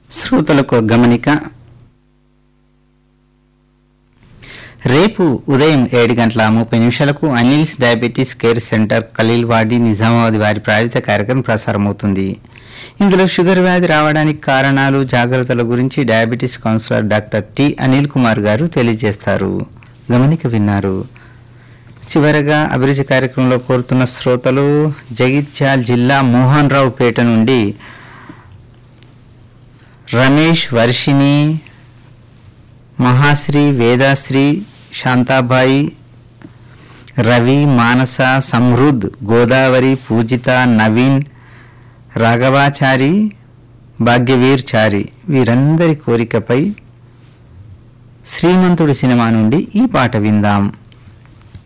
శ్రోతలకు గమనిక రేపు ఉదయం ఏడు గంటల ముప్పై నిమిషాలకు Anil's diabetes care centre Khaleelwadi Nizamabad వారి ప్రాయోజిత కార్యక్రమం ప్రసారమవుతుంది ఇందులో షుగర్ వ్యాధి రావడానికి కారణాలు జాగ్రత్తల గురించి diabetes counsellor doctor T Anil Kumar garu తెలియజేస్తారు గమనిక విన్నారు చివరగా అభిరుచి కార్యక్రమంలో కోరుతున్న శ్రోతలు జగిత్యాల్ జిల్లా మోహన్ రావు పేట నుండి రమేష్ వర్షిణి మహాశ్రీ వేదాశ్రీ శాంతాబాయి రవి మానస సమృద్ గోదావరి పూజిత నవీన్ రాఘవాచారి భాగ్యవీర్ చారి వీరందరి కోరికపై శ్రీమంతుడి సినిమా నుండి ఈ పాట విందాం